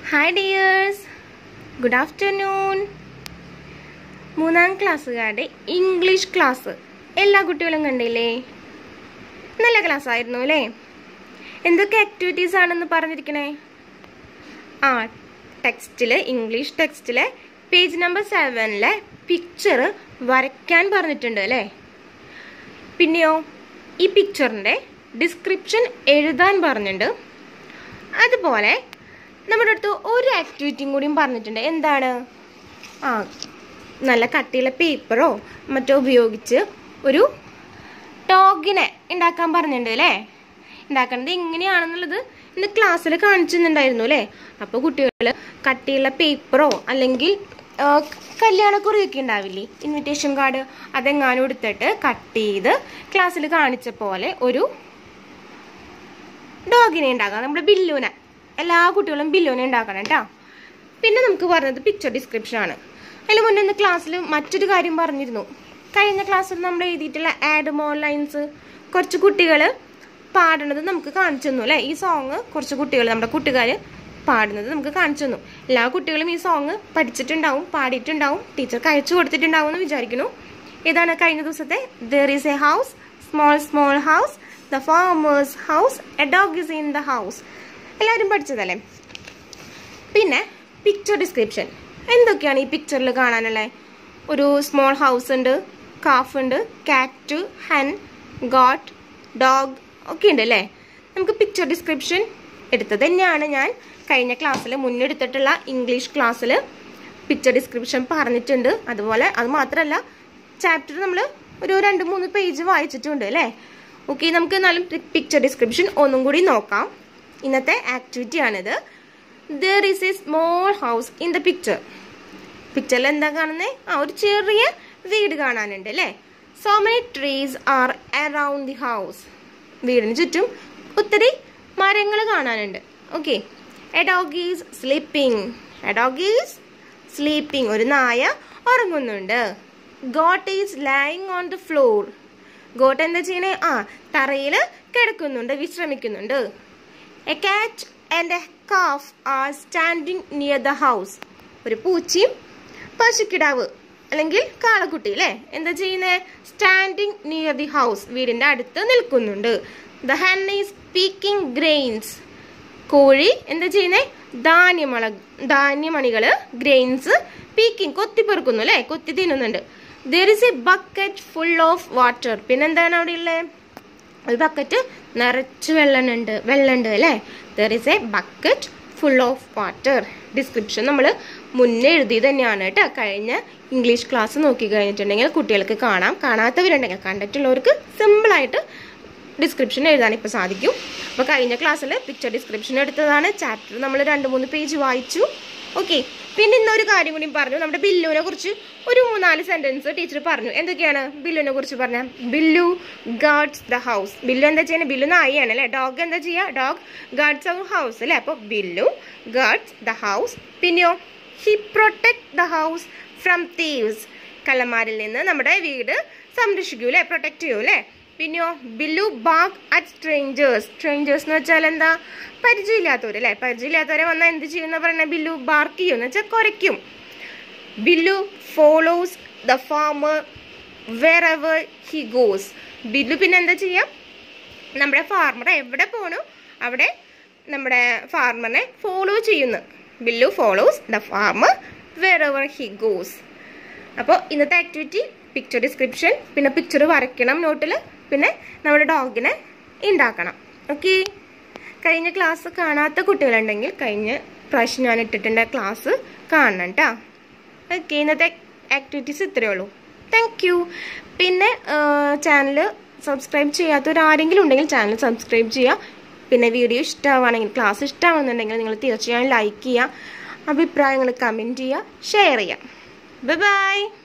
hi dears good afternoon മൂന്നാം ക്ലാസ്സുകാരുടെ English class എല്ലാ കുട്ടികളും കണ്ടില്ലേ നല്ല ക്ലാസ് ആയിരുന്നു അല്ലേ എന്തൊക്കെ ആക്ടിവിറ്റീസ് ആണെന്ന് പറഞ്ഞിരിക്കണേ ആ ടെക്സ്റ്റിൽ ഇംഗ്ലീഷ് ടെക്സ്റ്റിലെ പേജ് നമ്പർ സെവനിലെ പിക്ചർ വരയ്ക്കാൻ പറഞ്ഞിട്ടുണ്ട് അല്ലേ പിന്നെയോ ഈ പിക്ചറിൻ്റെ ഡിസ്ക്രിപ്ഷൻ എഴുതാൻ പറഞ്ഞിട്ടുണ്ട് അതുപോലെ നമ്മുടെ അടുത്ത് ഒരു ആക്ടിവിറ്റിയും കൂടിയും പറഞ്ഞിട്ടുണ്ട് എന്താണ് ആ നല്ല കട്ടിയുള്ള പേപ്പറോ മറ്റോ ഉപയോഗിച്ച് ഒരു ഡോഗിനെ ഉണ്ടാക്കാൻ പറഞ്ഞിട്ടുണ്ട് അല്ലേ ഉണ്ടാക്കേണ്ടത് എങ്ങനെയാണെന്നുള്ളത് ഇന്ന് ക്ലാസ്സിൽ കാണിച്ചിട്ടുണ്ടായിരുന്നു അല്ലേ അപ്പോൾ കുട്ടികൾ കട്ടിയുള്ള പേപ്പറോ അല്ലെങ്കിൽ ആ, കല്യാണക്കുറിയൊക്കെ ഉണ്ടാവില്ലേ ഇൻവിറ്റേഷൻ കാർഡ് അതെങ്ങാനും എടുത്തിട്ട് കട്ട് ചെയ്ത് ക്ലാസ്സിൽ കാണിച്ച പോലെ ഒരു ഡോഗിനെ ഉണ്ടാക്കാം നമ്മുടെ ബില്ലുനെ എല്ലാ കുട്ടികളും ബില്ലുനെ ഉണ്ടാക്കണം കേട്ടോ പിന്നെ നമുക്ക് പറഞ്ഞത് പിക്ചർ ഡിസ്ക്രിപ്ഷൻ ആണ് അതിന് മുന്നേ ഇന്ന് ക്ലാസ്സിൽ മറ്റൊരു കാര്യം പറഞ്ഞിരുന്നു കഴിഞ്ഞ ക്ലാസ്സിൽ നമ്മൾ എഴുതിയിട്ടുള്ള ആഡ് മോർ ലൈൻസ് കുറച്ച് കുട്ടികൾ പാടുന്നത് നമുക്ക് കാണിച്ചു തന്നു അല്ലേ ഈ സോങ് കുറച്ച് കുട്ടികൾ നമ്മുടെ കൂട്ടുകാർ പാടുന്നത് നമുക്ക് കാണിച്ചു തന്നു എല്ലാ കുട്ടികളും ഈ സോങ് പഠിച്ചിട്ടുണ്ടാവും പാടിയിട്ടുണ്ടാവും ടീച്ചർക്ക് അയച്ചു കൊടുത്തിട്ടുണ്ടാവും എന്ന് വിചാരിക്കുന്നു ഇതാണ് കഴിഞ്ഞ ദിവസത്തെ there is a house small small house the farmer's house a dog is in the house എല്ലാവരും പഠിച്ചതല്ലേ പിന്നെ പിക്ചർ ഡിസ്ക്രിപ്ഷൻ എന്തൊക്കെയാണ് ഈ പിക്ചറിൽ കാണാനുള്ളത് ഒരു സ്മോൾ ഹൗസ് ഉണ്ട് കാഫ് ഉണ്ട് കാറ്റ് ഹൻ ഗോട്ട് ഡോഗ് ഒക്കെ ഉണ്ട് അല്ലേ നമുക്ക് പിക്ചർ ഡിസ്ക്രിപ്ഷൻ എടുത്തത് തന്നെയാണ് ഞാൻ കഴിഞ്ഞ ക്ലാസ്സിൽ മുന്നെടുത്തിട്ടുള്ള ഇംഗ്ലീഷ് ക്ലാസ്സിൽ പിക്ചർ ഡിസ്ക്രിപ്ഷൻ പറഞ്ഞിട്ടുണ്ട് അതുപോലെ അത് മാത്രമല്ല ചാപ്റ്റർ നമ്മൾ ഒരു രണ്ട് മൂന്ന് പേജ് വായിച്ചിട്ടുണ്ട് അല്ലേ ഓക്കെ നമുക്ക് എന്നാലും പിക്ചർ ഡിസ്ക്രിപ്ഷൻ ഒന്നും കൂടി നോക്കാം ഇന്നത്തെ ആക്ടിവിറ്റി ആണിത് there is a small house in the picture പിക്ചറിൽ എന്താ കാണുന്നത് ആ ഒരു ചെറിയ വീട് കാണാനുണ്ട് അല്ലേ so many trees are around the house വീടിന് ചുറ്റും ഒത്തിരി മരങ്ങൾ കാണാനുണ്ട് okay a dog is sleeping a dog is sleeping ഒരു നായ ഉറങ്ങുന്നുണ്ട് goat is lying on the floor goat എന്താ ചെയ്യണേ ആ തറയിൽ കിടക്കുന്നുണ്ട് വിശ്രമിക്കുന്നുണ്ട് a cat and a calf are standing near the house ഒരു പൂച്ചയും പശുക്കിടാവ് അല്ലെങ്കിൽ കാളക്കുട്ടി അല്ലേ എന്താ ചെയ്യുന്നേ സ്റ്റാൻഡിങ് നിയർ ദി ഹൗസ് വീടിന്റെ അടുത്ത് നിൽക്കുന്നുണ്ട് the hen is speaking grains കോഴി എന്താ ചെയ്യുന്നേ ധാന്യമള ധാന്യമണികള് ഗ്രെയിൻസ് പീക്കിംഗ് കൊത്തിപ്പെറുക്കുന്നു അല്ലേ കൊത്തി തിന്നുന്നുണ്ട് there is a bucket full of water പിന്നെന്താണ് അവിടെ ഉള്ളത് ഒരു ബക്കറ്റ് നിറച്ച് വെള്ളമുണ്ട് വെള്ളമുണ്ട് അല്ലേ there is a bucket full of water description നമ്മൾ മുന്നേ എഴുതി തന്നെയാണ് കേട്ടോ കഴിഞ്ഞ ഇംഗ്ലീഷ് ക്ലാസ് നോക്കി കഴിഞ്ഞിട്ടുണ്ടെങ്കിൽ കുട്ടികൾക്ക് കാണാം കാണാത്തവരുണ്ടെങ്കിൽ കണ്ടിട്ടുള്ളവർക്ക് സിമ്പിളായിട്ട് ഡിസ്ക്രിപ്ഷൻ എഴുതാൻ ഇപ്പോൾ സാധിക്കും അപ്പോൾ കഴിഞ്ഞ ക്ലാസ്സിൽ പിക്ചർ ഡിസ്ക്രിപ്ഷൻ എടുത്തതാണ് ചാപ്റ്റർ നമ്മൾ രണ്ട് മൂന്ന് പേജ് വായിച്ചു ഓക്കെ പിന്നെ ഇന്നൊരു കാര്യം കൂടി പറഞ്ഞു നമ്മുടെ ബില്ലുവിനെ കുറിച്ച് ഒരു മൂന്നാല് സെന്റൻസ് ടീച്ചർ പറഞ്ഞു എന്തൊക്കെയാണ് ബില്ലുവിനെ കുറിച്ച് പറഞ്ഞ Billu guards the house Billu എന്താ ചെയ്യുന്നത് ബില്ലു നായിയാണ് അല്ലേ ഡോഗ് എന്താ ചെയ്യുക ഡോഗ് ഗാർഡ്സ് അവർ ഹൗസ് അല്ലേ അപ്പോൾ ബില്ലു ഗാർഡ്സ് ദ ഹൗസ് പിന്നെയോ he protect the house from thieves കള്ളന്മാരിൽ നിന്ന് നമ്മുടെ വീട് സംരക്ഷിക്കൂ അല്ലേ പ്രൊട്ടക്ട് ചെയ്യൂ അല്ലേ പിന്നെയോ Billu bark at strangers strangers എന്ന് വെച്ചാൽ എന്താ പരിചയമില്ലാത്തവർ അല്ലേ പരിചയമില്ലാത്തവരെ വന്നാൽ എന്ത് ചെയ്യുന്ന പറഞ്ഞാൽ ബില്ലു ബാർക്ക് ചെയ്യും എന്ന് വെച്ചാൽ കുരയ്ക്കും Billu follows the farmer wherever he goes Billu പിന്നെ എന്താ ചെയ്യാം നമ്മുടെ ഫാർമർ എവിടെ പോകണു അവിടെ നമ്മുടെ ഫാർമറിനെ ഫോളോ ചെയ്യുന്നു Billu follows the farmer wherever he goes അപ്പോൾ ഇന്നത്തെ ആക്ടിവിറ്റി പിക്ചർ ഡിസ്ക്രിപ്ഷൻ പിന്നെ പിക്ചർ വരയ്ക്കണം നോട്ടിൽ പിന്നെ നമ്മുടെ ഡോഗിനെ ഉണ്ടാക്കണം ഓക്കെ കഴിഞ്ഞ ക്ലാസ് കാണാത്ത കുട്ടികളുണ്ടെങ്കിൽ കഴിഞ്ഞ പ്രാവശ്യം ഞാൻ ഇട്ടിട്ടുണ്ട് ക്ലാസ് കാണണം കേട്ടോ ഓക്കെ ഇന്നത്തെ ആക്ടിവിറ്റീസ് ഇത്രയേ ഉള്ളൂ താങ്ക് യു പിന്നെ ചാനൽ സബ്സ്ക്രൈബ് ചെയ്യാത്തവരാരെങ്കിലും ഉണ്ടെങ്കിൽ ചാനൽ സബ്സ്ക്രൈബ് ചെയ്യുക പിന്നെ വീഡിയോ ഇഷ്ടമാണെങ്കിൽ ക്ലാസ് ഇഷ്ടമാണെന്നുണ്ടെങ്കിൽ നിങ്ങൾ തീർച്ചയായും ലൈക്ക് ചെയ്യുക അഭിപ്രായങ്ങൾ കമൻറ്റ് ചെയ്യുക ഷെയർ ചെയ്യുക ബൈ ബൈ